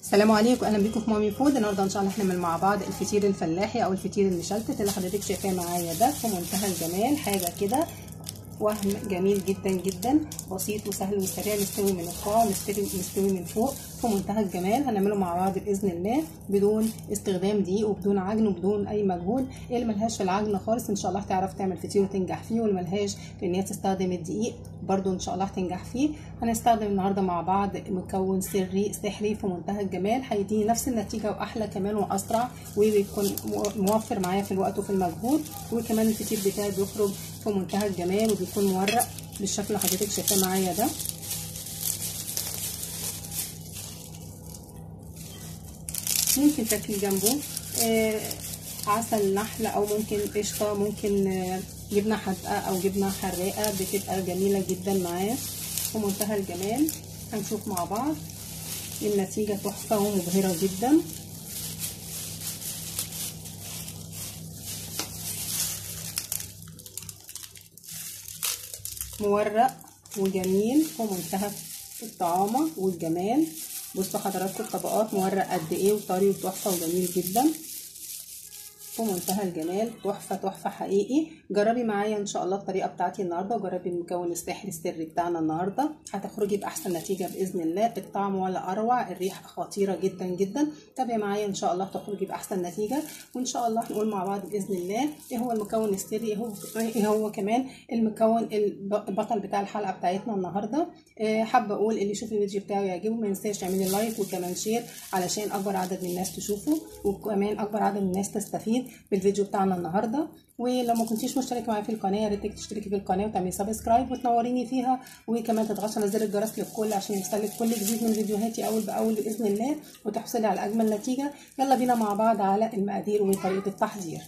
السلام عليكم اهلا بيكم في مامي فود النهارده ان شاء الله هنعمل مع بعض الفطير الفلاحي او الفطير المشلتت اللي حضرتك شايفاه معايا ده في منتهى الجمال حاجه كده وهم جميل جدا جدا بسيط وسهل وسريع مستوي من القاع مستوي مستوي من فوق في منتهى الجمال هنعمله مع بعض باذن الله بدون استخدام دقيق وبدون عجن وبدون اي مجهود اللي ملهاش في العجن خالص ان شاء الله هتعرف تعمل فطير وتنجح فيه واللي ملهاش في ان هي تستخدم الدقيق برضو ان شاء الله هتنجح فيه هنستخدم النهارده مع بعض مكون سري سحري في منتهى الجمال هيديني نفس النتيجه واحلى كمان واسرع وبيكون موفر معايا في الوقت وفي المجهود وكمان الفطير بتاعي بيخرج في منتهى الجمال وبيكون مورق بالشكل اللي حضرتك شايفاه معايا ده ممكن تاكلي جنبه آه عسل نحل او ممكن قشطه ممكن آه جبنه حادقه او جبنه حراقه بتبقى جميله جدا معاه في منتهى الجمال هنشوف مع بعض النتيجه تحفه ومبهره جدا مورق وجميل ومنتهى الطعامه والجمال بصوا حضراتكم الطبقات مورق قد ايه وطري وتحفه وجميل جدا في منتهى الجمال تحفه تحفه حقيقي جربي معايا ان شاء الله الطريقه بتاعتي النهارده وجربي المكون السحري السري بتاعنا النهارده هتخرجي باحسن نتيجه باذن الله الطعم ولا اروع الريحه خطيره جدا جدا تابعي معايا ان شاء الله تخرجي باحسن نتيجه وان شاء الله هنقول مع بعض باذن الله ايه هو المكون السري ايه هو ايه هو كمان المكون البطل بتاع الحلقه بتاعتنا النهارده إيه حابه اقول اللي يشوف الفيديو بتاعي يعجبه ما ينساش تعملي لايك وكمان شير علشان اكبر عدد من الناس تشوفه وكمان اكبر عدد من الناس تستفيد بالفيديو بتاعنا النهارده ولو ما كنتيش مشتركه معايا في القناه يا ريت تشتركي في القناه وتعملي سبسكرايب وتنوريني فيها وكمان تضغطي على زر الجرس للكل عشان يوصلك كل جديد من فيديوهاتي اول باول باذن الله وتحصلي على اجمل نتيجه يلا بينا مع بعض على المقادير وطريقه التحضير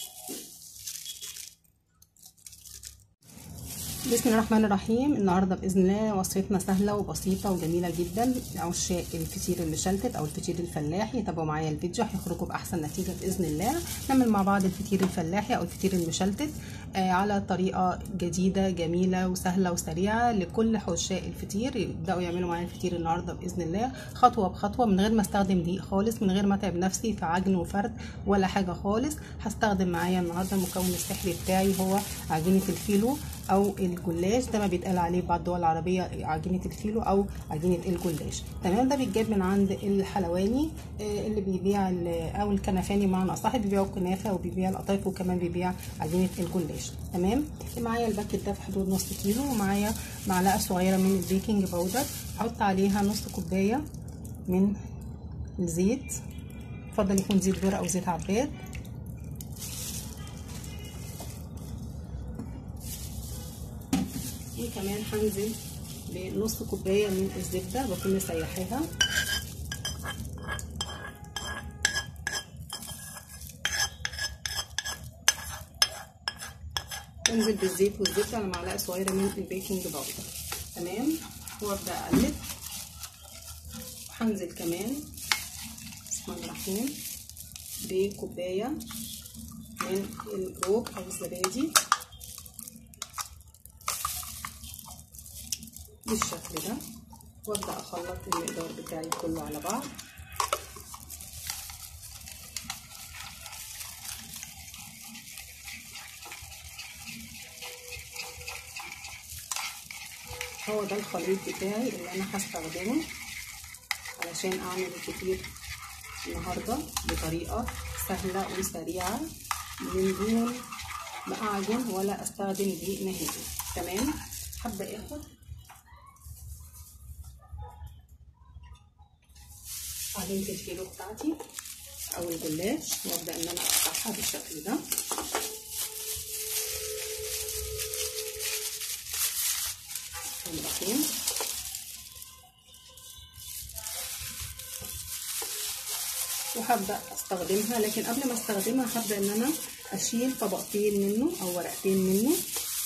بسم الله الرحمن الرحيم النهارده باذن الله وصفتنا سهله وبسيطه وجميله جدا لعشاق الفطير المشلتت او الفطير الفلاحي تابعوا معايا الفيديو هيخرجوا باحسن نتيجه باذن الله نعمل مع بعض الفطير الفلاحي او الفطير المشلتت آه على طريقه جديده جميله وسهله وسريعه لكل عشاق الفطير يبداوا يعملوا معايا الفطير النهارده باذن الله خطوه بخطوه من غير ما استخدم دقيق خالص من غير ما اتعب نفسي في عجن وفرد ولا حاجه خالص هستخدم معايا النهارده المكون السحري بتاعي هو عجينه الفيلو او الجلاش ده ما بيتقال عليه بعض الدول العربيه عجينه الفيلو او عجينه الجلاش تمام ده بيتجاب من عند الحلواني اللي بيبيع او الكنفاني بمعنى اصح بيبيعوا الكنافه وبيبيع القطايف وكمان بيبيع عجينه الجلاش تمام معايا الباكت ده في حدود نص كيلو ومعايا معلقه صغيره من البيكنج باودر احط عليها نص كوبايه من الزيت يفضل يكون زيت ذره او زيت عباد وكمان هنزل بنص كوبايه من الزبده بكون مسيحاها انزل بالزيت والزبده على معلقه صغيره من البيكنج باودر تمام وابدا اقلب وهنزل كمان بسم الله الرحمن بكوبايه من الروب او الزبادي بالشكل ده وابدا اخلط المقدار بتاعي كله على بعض هو ده الخليط بتاعي اللي انا هستخدمه علشان اعمل الفطير النهارده بطريقه سهله وسريعه من دون ما اعجن ولا استخدم دقيق نهائي تمام هبدا اخد عجينة الفيلو بتاعتي او الجلاش وابدا ان انا اقطعها بالشكل ده الرحيم وهبدا استخدمها لكن قبل ما استخدمها هبدا ان انا اشيل طبقتين منه او ورقتين منه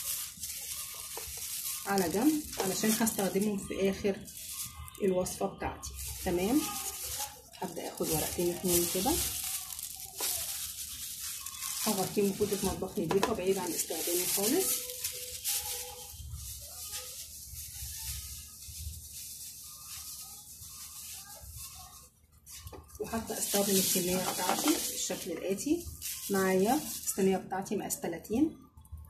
على جنب علشان هستخدمهم في اخر الوصفه بتاعتي تمام هبدا اخد ورقتين اتنين كده هغطيهم بفوطه مطبخ نضيفه بعيد عن استخدامي خالص وهبدا استخدم الكميه بتاعتي بالشكل الاتي معايا الصينيه بتاعتي مقاس 30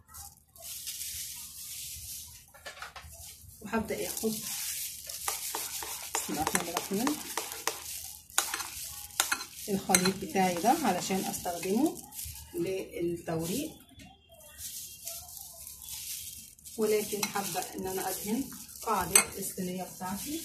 وهبدا اخد بسم الله الرحمن الرحيم الخليط بتاعي ده علشان استخدمه للتوريق ولكن حابه ان انا ادهن قاعده الصينيه بتاعتي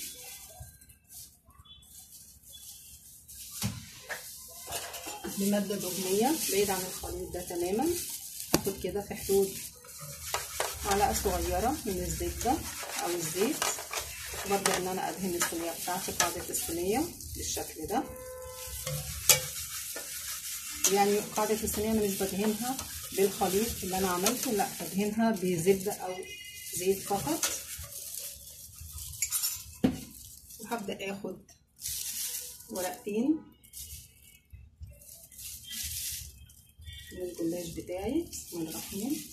بمادة دهنية بعيد عن الخليط ده تماما هاخد كده في حدود معلقة صغيرة من الزيت ده أو الزيت وببدأ إن أنا أدهن الصينية بتاعتي قاعدة الصينية بالشكل ده يعني قاعدة الصينية أنا مش بدهنها بالخليط اللي أنا عملته لأ بدهنها بزبدة أو زيت فقط وهبدأ آخد ورقتين من الجلاش بتاعي بسم الله الرحمن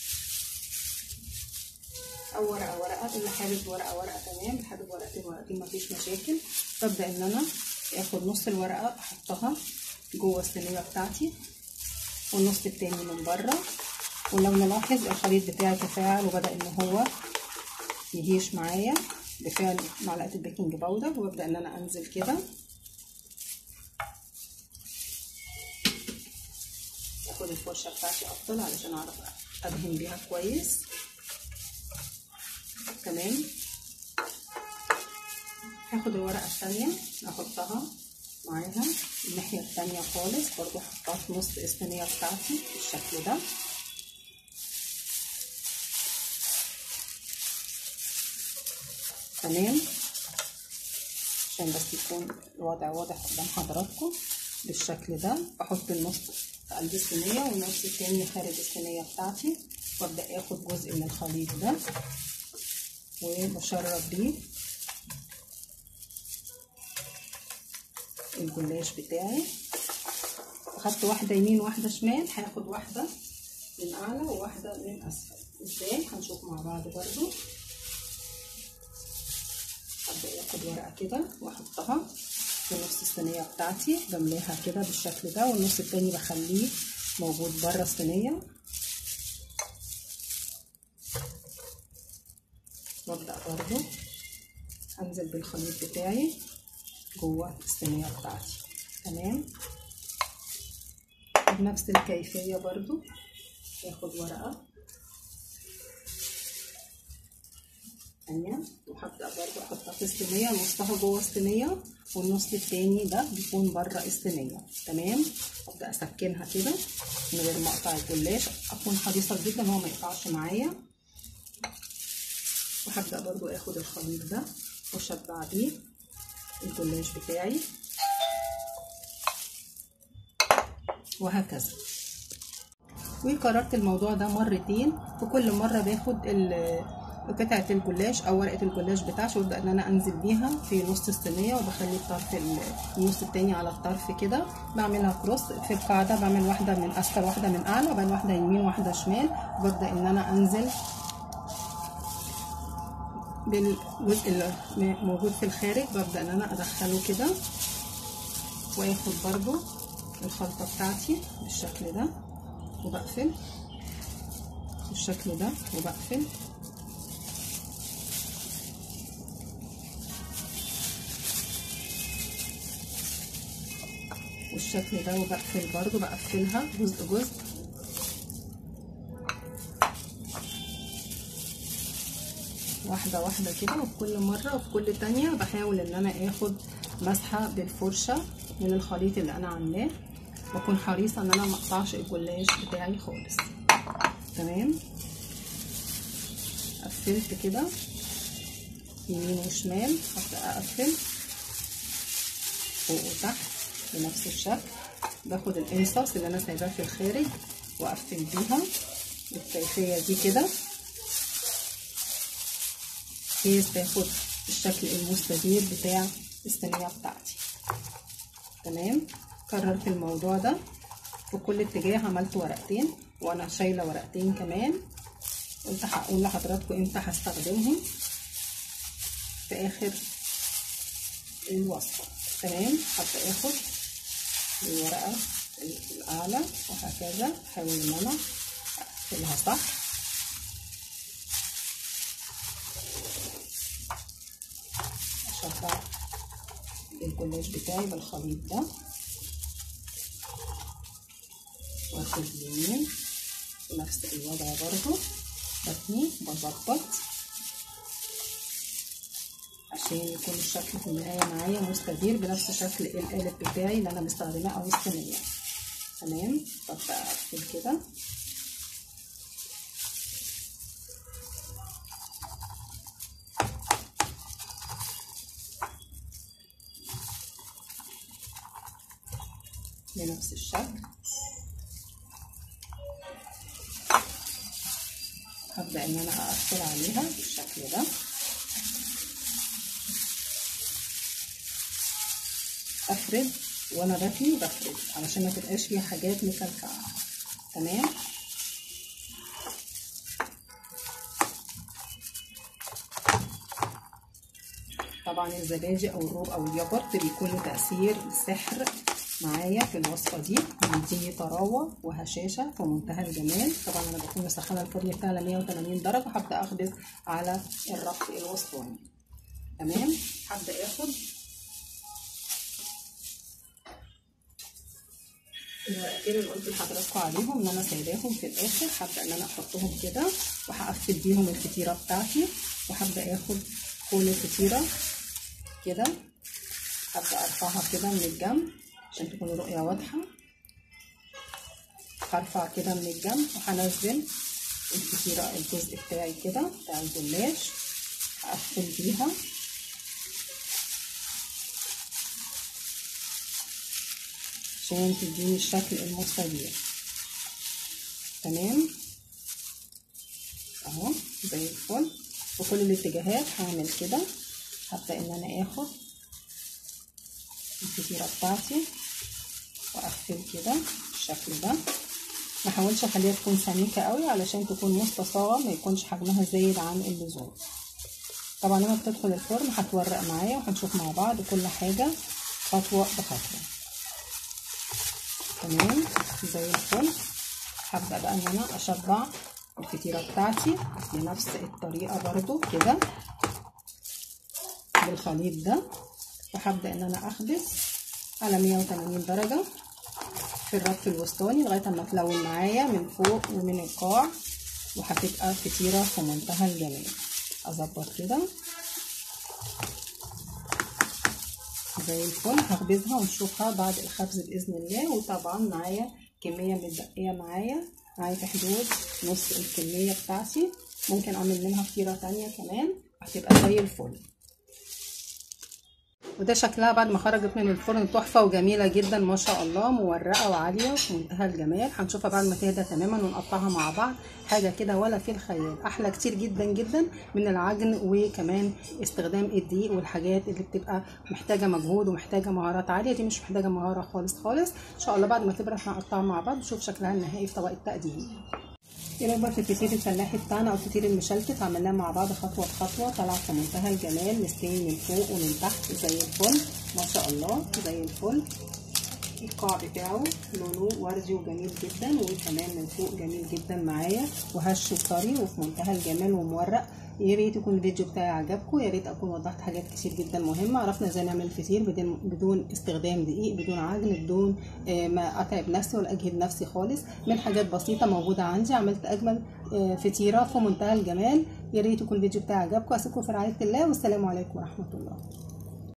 او ورقه ورقه اللي حابب ورقه ورقه تمام اللي حابب ورقتين ورقتين مفيش مشاكل ببدا ان انا اخد نص الورقه احطها جوه الصينيه بتاعتي والنص التاني من بره ولو نلاحظ الخليط بتاعي تفاعل وبدا ان هو يهيش معايا بفعل معلقه البيكنج باودر وابدا ان انا انزل كده اخد الفرشه بتاعتي افضل علشان اعرف ادهن بيها كويس تمام هاخد الورقه الثانيه احطها معاها الناحيه الثانيه خالص برضو احطها في نص الصينيه بتاعتي بالشكل ده تمام عشان بس يكون الوضع واضح قدام حضراتكم بالشكل ده بحط النص في قلب الصينيه والنص التاني خارج الصينيه بتاعتي وابدا اخد جزء من الخليط ده وبشرب بيه الجلاش بتاعي اخدت واحده يمين واحده شمال هاخد واحده من اعلى وواحده من اسفل ازاي هنشوف مع بعض برضو هبدا اخد ورقه كده واحطها في نص الصينيه بتاعتي بملاها كده بالشكل ده والنص التاني بخليه موجود بره الصينيه وابدا برضو انزل بالخليط بتاعي جوه الصينيه بتاعتي تمام بنفس الكيفيه برضو اخد ورقه تانية وهبدأ برضو احطها في الصينية نصها جوه الصينية والنص التاني ده بيكون بره الصينية تمام ابدأ اسكنها كده من غير ما اقطع الجلاش اكون حريصة جدا هو ما يقطعش معايا وهبدأ برضو اخد الخليط ده واشبع بيه الجلاش بتاعي وهكذا وكررت الموضوع ده مرتين وكل مرة باخد قطعة الجلاش او ورقة الجلاش بتاعتي وابدأ ان انا انزل بيها في نص الصينية وبخلي الطرف النص التاني على الطرف كده بعملها كروس في القاعدة بعمل واحدة من اسفل واحدة من اعلى وبعدين واحدة يمين واحدة شمال وببدأ ان انا انزل بالجزء اللي موجود في الخارج ببدأ ان انا ادخله كده واخد برضو الخلطة بتاعتي بالشكل ده وبقفل بالشكل ده وبقفل بالشكل ده وبقفل برضو بقفلها جزء جزء واحدة واحدة كده وفي كل مرة وفي كل تانية بحاول ان انا اخد مسحة بالفرشة من الخليط اللي انا عاملاه واكون حريصة ان انا مقطعش الجلاش بتاعي خالص تمام قفلت كده يمين وشمال هبدأ اقفل فوق وتحت بنفس الشكل باخد الانصاص اللي انا سايباه في الخارج واقفل بيها بالكيفية دي كده بحيث تاخد الشكل المستدير بتاع الصينية بتاعتي تمام كررت الموضوع ده في كل اتجاه عملت ورقتين وانا شايله ورقتين كمان قلت هقول لحضراتكم امتى هستخدمهم في اخر الوصفه تمام هبدا اخد الورقه الاعلى وهكذا احاول ان انا اقفلها صح اشبع الجلاش بتاعي بالخليط ده واخد اليمين بنفس الوضع برضو بتني بظبط عشان يكون الشكل في النهاية معايا مستدير بنفس شكل القالب بتاعي اللي انا مستخدماه او الصينية تمام ببدأ اقفل كده بنفس الشكل هبدأ ان انا اقفل عليها بالشكل ده افرد وانا بتني بفرد علشان ما تبقاش فيها حاجات مكلكعه تمام طبعا الزبادي او الروب او اليogurt بيكون له تاثير سحر معايا في الوصفه دي بيديني طراوه وهشاشه في منتهى الجمال طبعا انا بكون مسخنه الفرن بتاعي على 180 درجه هبدا اخبز على الرف الوسطاني تمام هبدا اخد الورقتين اللي قلت لحضراتكم عليهم ان انا سايباهم في الاخر هبدا ان انا احطهم كده وهقفل بيهم الفطيره بتاعتي وهبدا اخد كل فطيره كده هبدا ارفعها كده من الجنب عشان تكون الرؤيه واضحه هرفع كده من الجنب وهنزل الفطيره الجزء بتاعي كده بتاع الجلاش هقفل بيها عشان تديني الشكل المستدير تمام اهو زي الفل في كل الاتجاهات هعمل كده هبدا ان انا اخد الفطيره بتاعتي واقفل كده بالشكل ده ما احاولش اخليها تكون سميكه قوي علشان تكون مستصاغه ما يكونش حجمها زايد عن اللزوم طبعا لما بتدخل الفرن هتورق معايا وهنشوف مع بعض كل حاجه خطوه بخطوه تمام زي الفل هبدا بقى ان انا اشبع الفطيره بتاعتي بنفس الطريقه برضو كده بالخليط ده وهبدا ان انا اخبز على 180 درجه في الرف الوسطاني لغايه اما تلون معايا من فوق ومن القاع وهتبقى فطيره في منتهى الجمال اظبط كده زي الفل هخبزها ونشوفها بعد الخبز باذن الله وطبعا معايا كميه متبقيه معايا معايا في حدود نص الكميه بتاعتي ممكن اعمل منها فطيره تانية كمان هتبقى زي الفل وده شكلها بعد ما خرجت من الفرن تحفه وجميله جدا ما شاء الله مورقه وعاليه وفي منتهى الجمال هنشوفها بعد ما تهدى تماما ونقطعها مع بعض حاجه كده ولا في الخيال احلى كتير جدا جدا من العجن وكمان استخدام الدقيق والحاجات اللي بتبقى محتاجه مجهود ومحتاجه مهارات عاليه دي مش محتاجه مهاره خالص خالص ان شاء الله بعد ما تبرد هنقطعها مع بعض نشوف شكلها النهائي في طبق التقديم ايه رغبة الفطير الفلاحي بتاعنا او الفطير المشلتت عملناه مع بعض خطوة بخطوة طلع في منتهى الجمال مستوي من فوق ومن تحت زي الفل ما شاء الله زي الفل القاع بتاعه لونه وردي وجميل جدا وكمان من فوق جميل جدا معايا وهش وطري وفي منتهى الجمال ومورق يا ريت يكون الفيديو بتاعي عجبكم يا ريت اكون وضحت حاجات كتير جدا مهمه عرفنا ازاي نعمل فطير بدون بدون استخدام دقيق بدون عجن بدون ما اتعب نفسي ولا اجهد نفسي خالص من حاجات بسيطه موجوده عندي عملت اجمل فطيره في منتهى الجمال يا ريت يكون الفيديو بتاعي عجبكم اسيبكم في رعايه الله والسلام عليكم ورحمه الله